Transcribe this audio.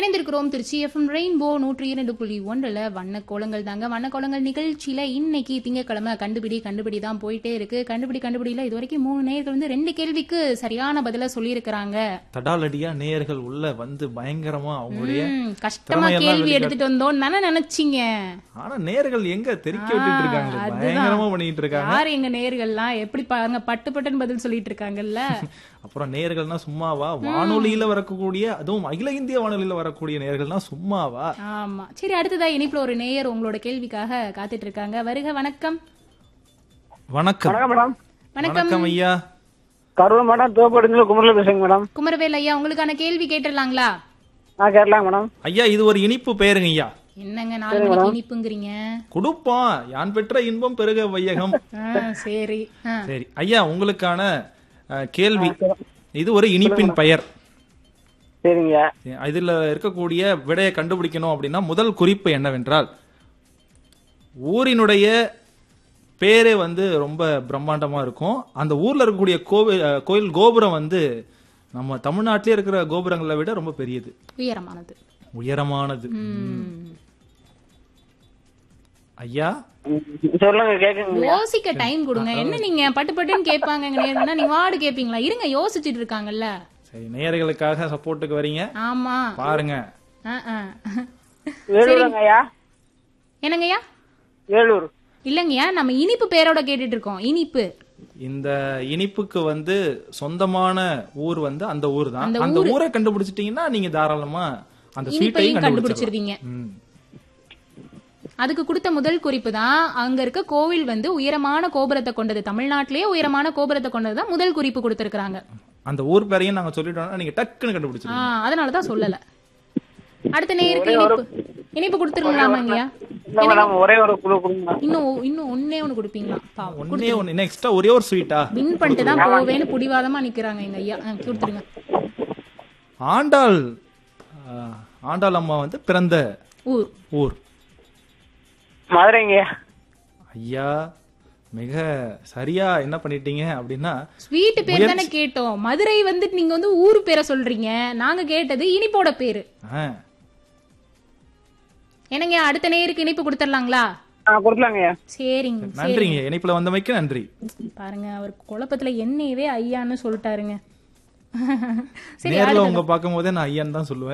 இணைந்திருக்கிறோம் Trichy FM rainbow நூற்றி இரண்டு புள்ளி ஒன்றுல வண்ண கோலங்கள் தாங்க வண்ண கோலங்கள் நிகழ்ச்சியில இன்னைக்கு திங்கக்கிழமை கண்டுபிடி கண்டுபிடி தான் போயிட்டே இருக்கு கண்டுபிடி கண்டுபிடியில இது வரைக்கும் மூணு நேயர்கள் வந்து ரெண்டு கேள்விக்கு சரியான பதில சொல்லியிருக்கிறாங்க தடாலடியா நேயர்கள் உள்ள வந்து பயங்கரமா அவங்களுடைய ம், கஷ்டமா திறமையெல்லாம் கேள்வி வெளிக்காட்டு- எடுத்துட்டு வந்தோம் தானே நினைச்சீங்க ஆனா நேயர்கள் எங்க தெரிக்க விட்டுட்டு இருக்காங்க அதுதான். பயங்கரமா பண்ணிட்டு இருக்காங்க யார் எங்க நேயர்கள்லாம் எப்படி பாருங்க பட்டு பட்டுன்னு பதில் சொல்லிட்டு இருக்காங்கல்ல அப்புறம் நேயர்கள்னா சும்மாவா வானொலியில வரக்கூடிய அதுவும் அகில இந்திய வானொலியில வரக்கூடிய நேயர்கள்னா சும்மாவா ஆமா சரி அடுத்ததா இனிப்புல ஒரு நேயர் உங்களோட கேள்விக்காக காத்துட்டு இருக்காங்க வருக வணக்கம் வணக்கம் வணக்கம் மேடம் வணக்கம் வணக்கம் ஐயா கரூர் மேடம் தோப்படுங்க குமரில் பேசுங்க மேடம் குமரவேல் ஐயா உங்களுக்கான கேள்வி கேட்டுடலாங்களா நான் கேரளாங்க மேடம் ஐயா இது ஒரு இனிப்பு பெயருங்க ஐயா என்னங்க நாலு மணிக்கு இனிப்புங்கிறீங்க கொடுப்போம் யான் பெற்ற இன்பம் பெருக வையகம் ஆ, சரி ஆ. சரி ஐயா உங்களுக்கான அஹ், கேள்வி இது ஒரு இனிப்பின் பெயர் சரிங்க இதுல இருக்கக்கூடிய விடையை கண்டுபிடிக்கணும் அப்படின்னா முதல் குறிப்பு என்னவென்றால் ஊரினுடைய பேரே வந்து ரொம்ப பிரம்மாண்டமா இருக்கும் அந்த ஊர்ல இருக்கக்கூடிய கோவில் அஹ், கோயில் கோபுரம் வந்து நம்ம தமிழ்நாட்டிலே இருக்கிற கோபுரங்களை விட ரொம்ப பெரியது உயரமானது உயரமானது ம். ஐயா ம், சொல்லுங்க கேக்குங்க யோசிக்க டைம் கொடுங்க என்ன நீங்க பட்டு பட்டுன்னு கேட்பாங்க நேர்னா நீங்க வாடு கேப்பீங்களா இருங்க யோசிச்சுட்டு இருக்காங்கல்ல சரி நேயர்களுக்காக சப்போர்ட்டுக்கு வரீங்க ஆமா பாருங்க ஆ, ஆ. வேலூருங்க ஐயா என்னங்கய்யா வேலூர் இல்லங்கய்யா நம்ம இனிப்பு பேரோட கேட்டுட்டு இருக்கோம் இனிப்பு இந்த இனிப்புக்கு வந்து சொந்தமான ஊர் வந்து அந்த ஊர் தான் அந்த அந்த ஊரை கண்டுபிடிச்சிட்டீங்கன்னா நீங்க தாராளமா அந்த ஸ்வீட்டையும் இனிப்பையும் கண்டுபிடிச்சிருவீங்க கண்டுபிடிச்சிருவீங்க அதுக்கு கொடுத்த முதல் குறிப்பு தான் அங்க இருக்க கோவில் வந்து உயரமான கோபுரத்தை கொண்டது தமிழ்நாட்டிலேயே உயரமான கோபுரத்தை கொண்டது தான் முதல் குறிப்பு கொடுத்திருக்காங்க அந்த ஊர் பேரையும் நாங்க சொல்லிட்டோம்னா நீங்க டக்குன்னு கண்டுபிடிச்சிருவீங்க ஆ, அதனாலதான் சொல்லல அடுத்த நேருக்கு இனிப்பு இனிப்பு கொடுத்துருங்களாமாங்கய்யா இல்ல மேடம் ஒரே ஒரு குழு கொடுங்க இன்னும் ஒ- இன்னும் ஒன்னே ஒண்ணு கொடுப்பீங்களா பாவம் ஒன்னே ஒண்ணு இன்னும் எக்ஸ்ட்ரா ஒரே ஒரு ஸ்வீட்டா வின் பண்ணிட்டு தான் போவேன்னு புடிவாதமா நிக்கிறாங்க எங்க ஐயா ஆ, கொடுத்துருங்க ஆண்டாள் ஆ, ஆண்டாள் அம்மா வந்து பிறந்த ஊர் ஊர் மதுரைங்க ஐயா மிக சரியா என்ன பண்ணிட்டீங்க அப்படின்னா ஸ்வீட் பேர் தானே கேட்டோம் மதுரை வந்துட்டு நீங்க வந்து ஊர் பேரை சொல்றீங்க நாங்க கேட்டது இனிப்போட பேரு ஆ, என்னங்க அடுத்த நேருக்கு இனிப்பு கொடுத்துடலாங்களா ஆ கொடுக்கலாங்க ஐயா சரிங்க நன்றிங்க இணைப்புல வந்தமைக்கு நன்றி பாருங்க அவர் குழப்பத்துல என்னையவே ஐயான்னு சொல்லிட்டாருங்க சரி நேர்ல உங்க பார்க்கும் போதே நான் ஐயன் தான் சொல்லுவேன்